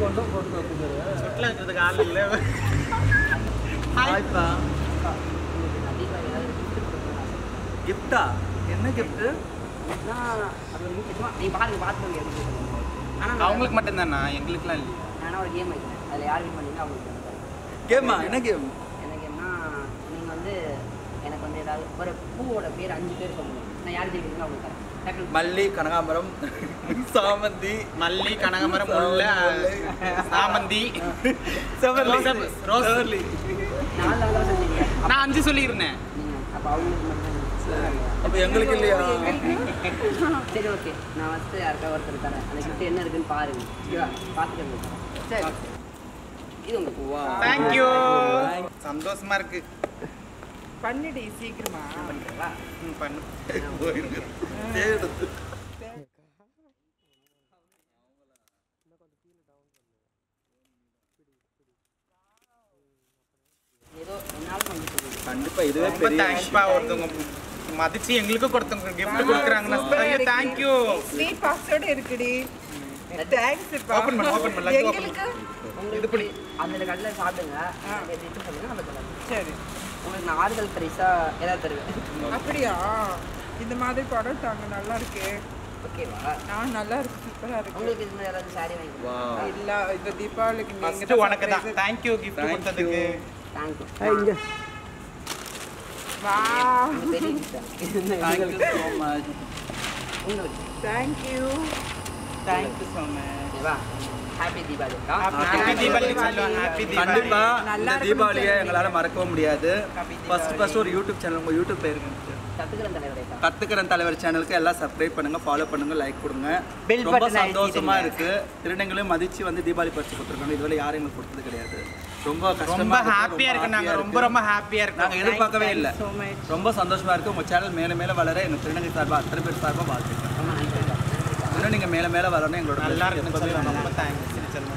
சுட்டில் இருக்கிறதுக்கு ஆள் இல்லை ஹாய்ப்பா கண்டிப்பா ஏதாவது gift கொடுக்கணும்னு ஆசை. கிஃப்டா என்ன கிஃப்ட் நான் அது ஒரு gift சும்மா நீ பாருங்க பார்த்து எப்படி சொல்லுங்க ஆனால் நான் அவங்களுக்கு மட்டும்தானா எங்களுக்குலாம் இல்லை நான் ஒரு கேம் வைக்கிறேன் அதில் யார் வின் பண்ணீங்க அவங்களுக்கு தரேன். கேமா என்ன கேம் என்ன கேம்னா நீங்கள் வந்து எனக்கு வந்து ஏதாவது ஒரு பூவோட பேர் அஞ்சு பேர் சொல்லணும் நான் யார் ஜெயிக்கிறீங்களோ அவங்களுக்கு தரேன் டக்குனு மல்லி கனகாம்பரம் சாமந்தி மல்லி கனகமரம் முல்லை சாமந்தி செவர்லி ரோஸ், ரோஸ். செவர்லி நாலு நாள் தான் சொன்னீங்க நான் அஞ்சு சொல்லியிருந்தேன் நீங்கள் அப்போ அவங்களுக்கு மட்டும் தான் அப்ப எங்களுக்கு இல்லையா சரி ஓகே நான் ஃபஸ்ட்டு யாருக்கா ஒருத்தர் தரேன் அந்த கிஃப்ட் என்ன இருக்குன்னு பாருங்க ஓகேவா பார்த்துட்டு வந்து தரேன் சரி இது உங்களுக்கு வா தேங்க்யூ சந்தோஷமா இருக்கு பண்ணிடி சீக்கிரமா பண்ணுறீங்களா ம், பண்ணு தேடுது ஏதோ என்னால் பண்ணி சொல்லுங்க கண்டிப்பா இதுவே ரொம்ப பெரிய தேங்க்ஸ்ப்பா ஒருத்தவங்க மதிச்சு எங்களுக்கும் கொடுத்தவங்க கிஃப்ட் கொடுக்குறாங்கன்னா தேங்க்யூ ஸ்வீட் பாக்ஸோட இருக்குடி தேங்க்ஸ் Open பண்ணு, open பண்ணு, லட்டு open எங்களுக்கு உங்களுக்கு அந்த கடையில் சாப்பிடுங்க எடுத்து சொல்லுங்க நம்ம தரலாம் சரி உங்களுக்கு நான் ஆறுதல் பரிசா ஏதாவது தருவேன் அப்படியா இந்த மாதிரி ப்ராடக்ட் அங்க நல்லா இருக்கு ஓகேவா நான் நல்லா இருக்கு சூப்பரா இருக்கு உங்களுக்கு இது மாதிரி ஏதாவது சாரி வாங்கி வா இல்ல இந்த தீபாவளிக்கு நீங்க ஃபர்ஸ்ட் உனக்கு தான் தேங்க்யூ கிஃப்ட் Thank கொடுத்ததுக்கு தேங்க்யூ வா உங்க பெரிய gift ஆ? தேங்க் யூ ஸோ மச் உங்களுக்கு thank you thank you so much ஓகேவா ஹாப்பி தீபாவளி அக்கா ஹாப்பி தீபாவளி சொல்லுவாங்க ஹாப்பி தீபாவளி கண்டிப்பா நல்லா இந்த இருக்கணும் தீபாவளியை சொல்லுங்க. எங்களால மறக்கவும் முடியாது Happy ஃபர்ஸ்ட் ஃபர்ஸ்ட் ஒரு யூடியூப் சேனல் உங்க யூடியூப் பேருங்க கத்துக்கிறேன் தலைவரே அக்கா கத்துக்கிறன் தலைவர் சேனலுக்கு எல்லாம் சப்ஸ்கிரைப் பண்ணுங்க ஃபாலோ பண்ணுங்க லைக் கொடுங்க Bell ரொம்ப button சந்தோஷமா அழுத்திடுங்க. இருக்கு திருநங்கையும் மதிச்சு வந்து தீபாவளி பரிசு கொடுத்துருக்காங்க இதுவரை யாரும் எங்களுக்கு கொடுத்தது கிடையாது ரொம்ப கஷ்டமா ரொம்ப இருக்கு, ஹாப்பியா இருக்கு நாங்க happy-ஆ ரொம்ப ரொம்ப ஹாப்பியா நாங்க இருக்கோம் எதிர்பார்க்கவே இல்லை so much. ரொம்ப சந்தோஷமா இருக்கு உங்க சேனல் மேல மேல வளர எங்க திருநங்கை சார்பா அத்தனை பேர் சார்பா வாழ்த்துக்கிறேன் ரொம்ப நன்றி அக்கா. இன்னும் நீங்க மேல மேல வரணும் எங்களோட நல்லா blessing இருக்கு எப்பவுமே ரொம்ப வேணும். தேங்க்ஸ்